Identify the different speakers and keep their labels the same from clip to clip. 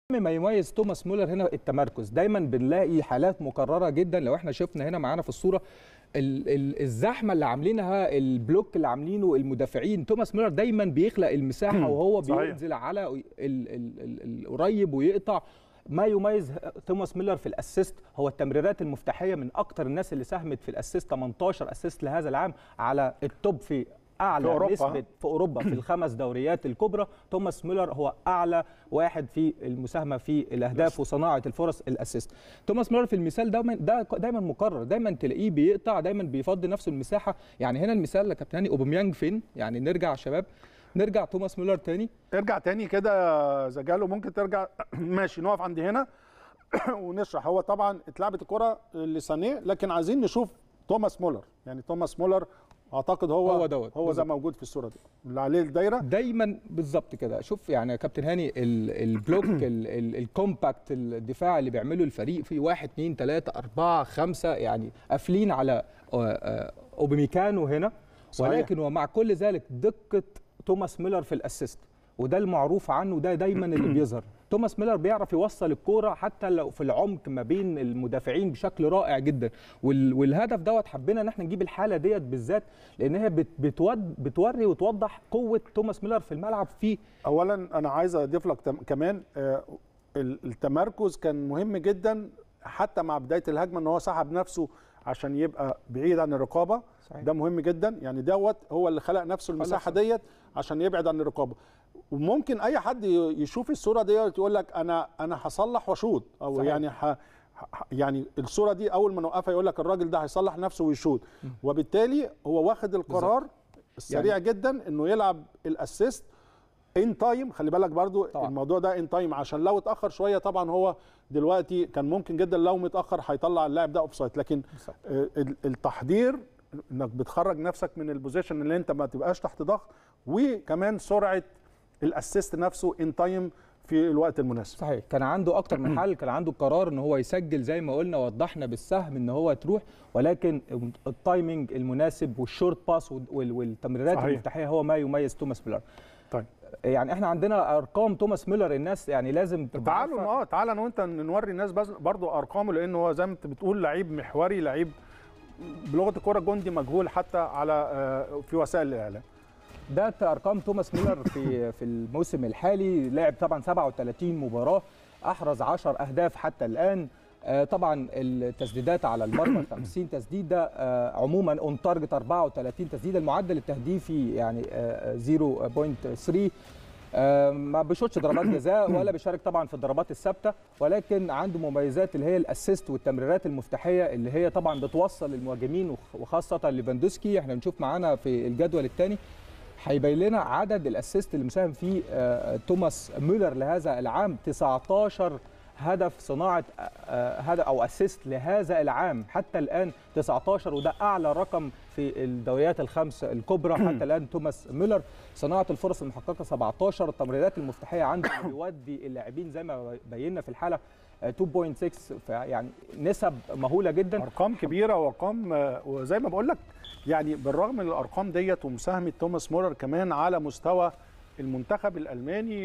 Speaker 1: ما يميز توماس مولر هنا التمركز دايما بنلاقي حالات مكرره جدا لو احنا شفنا هنا معانا في الصوره ال ال الزحمه اللي عاملينها البلوك اللي عاملينه المدافعين توماس مولر دايما بيخلق المساحه وهو
Speaker 2: صحيح.
Speaker 1: بينزل على ال- ال- ال- القريب ويقطع ما يميز توماس ميلر في الاسيست هو التمريرات المفتاحيه من اكتر الناس اللي ساهمت في الاسيست 18 اسيست لهذا العام على التوب في اعلى
Speaker 2: في أوروبا.
Speaker 1: نسبه في اوروبا في الخمس دوريات الكبرى توماس ميلر هو اعلى واحد في المساهمه في الاهداف وصناعه الفرص الاسيست توماس ميلر في المثال ده ده دايما مكرر دايما تلاقيه بيقطع دايما بيفضي نفسه المساحه يعني هنا المثال يا كابتن هاني اوباميانج فين يعني نرجع يا شباب نرجع توماس ميلر تاني
Speaker 2: ارجع تاني كده يا زجالو ممكن ترجع ماشي نقف عند هنا ونشرح هو طبعا اتلعبت الكره لسانيه لكن عايزين نشوف توماس مولر يعني توماس مولر اعتقد هو
Speaker 1: هو دوت،
Speaker 2: هو ده
Speaker 1: بالظبط.
Speaker 2: موجود في الصوره دي اللي عليه الدايره
Speaker 1: دايما بالظبط كده شوف يعني يا كابتن هاني ال- البلوك ال- ال- الكومباكت الدفاع اللي بيعمله الفريق في واحد اتنين تلاته اربعه خمسه يعني قافلين على آه، آه، اوباميكانو هنا
Speaker 2: صحيح.
Speaker 1: ولكن ومع كل ذلك دقه توماس ميلر في الاسيست وده المعروف عنه ده دايما اللي بيظهر توماس ميلر بيعرف يوصل الكوره حتى لو في العمق ما بين المدافعين بشكل رائع جدا وال- والهدف دوت حبينا ان احنا نجيب الحاله ديت بالذات لان هي بت- بتود بتوري وتوضح قوه توماس ميلر في الملعب في
Speaker 2: اولا انا عايز اضيف لك تم- كمان آه، ال- التمركز كان مهم جدا حتى مع بدايه الهجمه ان هو سحب نفسه عشان يبقى بعيد عن الرقابه
Speaker 1: صحيح.
Speaker 2: ده مهم جدا يعني دوت هو اللي خلق نفسه المساحه ديت عشان يبعد عن الرقابه وممكن اي حد ي- يشوف الصوره ديت يقول لك انا انا هصلح واشوط او
Speaker 1: صحيح.
Speaker 2: يعني ح... ح- يعني الصوره دي اول ما نوقفها يقول لك الراجل ده هيصلح نفسه ويشوط وبالتالي هو واخد القرار السريع
Speaker 1: يعني-
Speaker 2: جدا انه يلعب الاسيست ان تايم خلي بالك برضو
Speaker 1: طبعا.
Speaker 2: الموضوع ده ان تايم عشان لو اتاخر شويه طبعا هو دلوقتي كان ممكن جدا لو متاخر هيطلع اللاعب ده اوف سايد لكن
Speaker 1: بالظبط.
Speaker 2: آه، ال- التحضير انك بتخرج نفسك من البوزيشن اللي انت ما تبقاش تحت ضغط وكمان سرعه الاسيست نفسه ان تايم في الوقت المناسب
Speaker 1: صحيح كان عنده اكتر من حل كان عنده قرار ان هو يسجل زي ما قلنا وضحنا بالسهم ان هو تروح ولكن التايمنج المناسب والشورت باس وال- والتمريرات
Speaker 2: صحيح.
Speaker 1: المفتاحيه هو ما يميز توماس ميلر
Speaker 2: طيب
Speaker 1: يعني احنا عندنا ارقام توماس ميلر الناس يعني لازم تبقى
Speaker 2: تعالوا
Speaker 1: عارفة-
Speaker 2: اه تعالى انا وانت نوري الناس بس برضو ارقامه لان هو زي ما انت بتقول لعيب محوري لعيب بلغه الكره جندي مجهول حتى على آه، في وسائل الاعلام
Speaker 1: ده ارقام توماس ميلر في في الموسم الحالي لعب طبعا 37 مباراه احرز 10 اهداف حتى الان آه، طبعا التسديدات على المرمى 50 تسديده آه، عموما اون تارجت 34 تسديده المعدل التهديفي يعني آه، 0.3 آه، ما بيشوطش ضربات جزاء ولا بيشارك طبعا في الضربات الثابته ولكن عنده مميزات اللي هي الاسيست والتمريرات المفتاحيه اللي هي طبعا بتوصل المهاجمين وخ- وخاصه ليفاندوسكي احنا بنشوف معانا في الجدول الثاني هيبين لنا عدد الاسيست اللي مساهم فيه آه، توماس ميلر لهذا العام 19 هدف صناعه آه، آه، هدف او اسيست لهذا العام حتى الان 19 وده اعلى رقم في الدوريات الخمس الكبرى حتى الان توماس ميلر صناعه الفرص المحققه 17 التمريرات المفتاحيه عنده بيودي اللاعبين زي ما بينا في الحاله آه، 2.6 يعني نسب مهوله جدا
Speaker 2: ارقام كبيره وارقام آه، وزي ما بقول لك يعني بالرغم من الارقام ديت ومساهمه توماس مولر كمان على مستوى المنتخب الالماني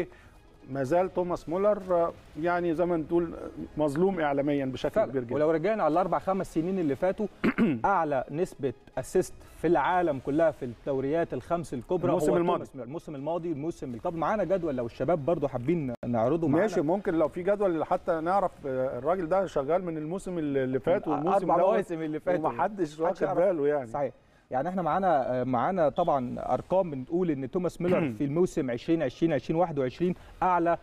Speaker 2: وما زال توماس مولر آه، يعني زي ما نقول آه، مظلوم اعلاميا بشكل
Speaker 1: فعلا.
Speaker 2: كبير جدا
Speaker 1: ولو رجعنا على الاربع خمس سنين اللي فاتوا اعلى نسبه اسيست في العالم كلها في الدوريات الخمس الكبرى
Speaker 2: الموسم
Speaker 1: هو
Speaker 2: الماضي.
Speaker 1: توماس ميلر. الموسم الماضي الموسم طب معانا جدول لو الشباب برضو حابين نعرضه معانا
Speaker 2: ماشي ممكن لو في جدول حتى نعرف آه، الراجل ده شغال من الموسم اللي فات والموسم
Speaker 1: اربع
Speaker 2: دوت
Speaker 1: مواسم اللي فاتوا
Speaker 2: ومحدش واخد
Speaker 1: يعرف.
Speaker 2: باله يعني
Speaker 1: صحيح يعني احنا معانا معانا طبعا ارقام بنقول ان توماس ميلر في الموسم 2020 2021 اعلى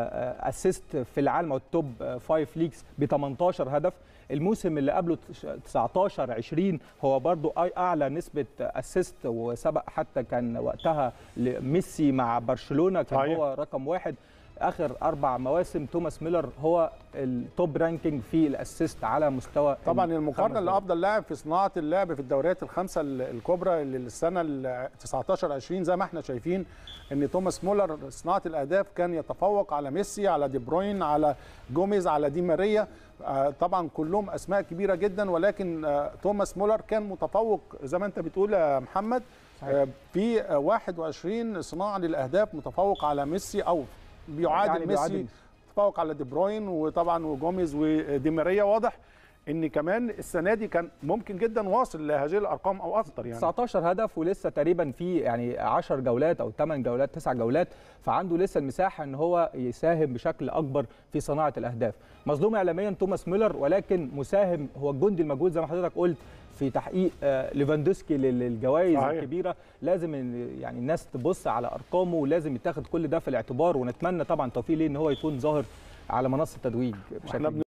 Speaker 1: اسيست في العالم او التوب 5 ليجز ب 18 هدف الموسم اللي قبله 19 20 هو برضو أي- اعلى نسبه اسيست وسبق حتى كان وقتها ميسي مع برشلونه كان
Speaker 2: صحيح.
Speaker 1: هو رقم واحد اخر اربع مواسم توماس ميلر هو التوب رانكينج في الاسيست على مستوى
Speaker 2: طبعا
Speaker 1: الخمس
Speaker 2: المقارنه
Speaker 1: دوريات.
Speaker 2: لافضل لاعب في صناعه اللعب في الدوريات الخمسه ال- الكبرى اللي السنه ال 19 20 زي ما احنا شايفين ان توماس مولر صناعه الاهداف كان يتفوق على ميسي على دي بروين على جوميز على دي ماريا آه، طبعا كلهم اسماء كبيره جدا ولكن آه، توماس مولر كان متفوق زي ما انت بتقول يا محمد
Speaker 1: صحيح.
Speaker 2: آه، في آه، 21 صناعه للاهداف متفوق على ميسي او بيعادل
Speaker 1: يعني
Speaker 2: ميسي
Speaker 1: بيعادل.
Speaker 2: يتفوق على دي بروين وطبعا وجوميز ودي ماريا واضح ان كمان السنه دي كان ممكن جدا واصل لهذه الارقام او اكثر يعني
Speaker 1: 19 هدف ولسه تقريبا في يعني 10 جولات او 8 جولات 9 جولات فعنده لسه المساحه ان هو يساهم بشكل اكبر في صناعه الاهداف مظلوم اعلاميا توماس ميلر ولكن مساهم هو الجندي المجهول زي ما حضرتك قلت في تحقيق آه، ليفاندوسكي للجوائز
Speaker 2: صحيح.
Speaker 1: الكبيره لازم إن- يعني الناس تبص على ارقامه ولازم يتاخد كل ده في الاعتبار ونتمنى طبعا توفيق ليه ان هو يكون ظاهر على منصه التتويج بشكل
Speaker 2: احنا
Speaker 1: كبير.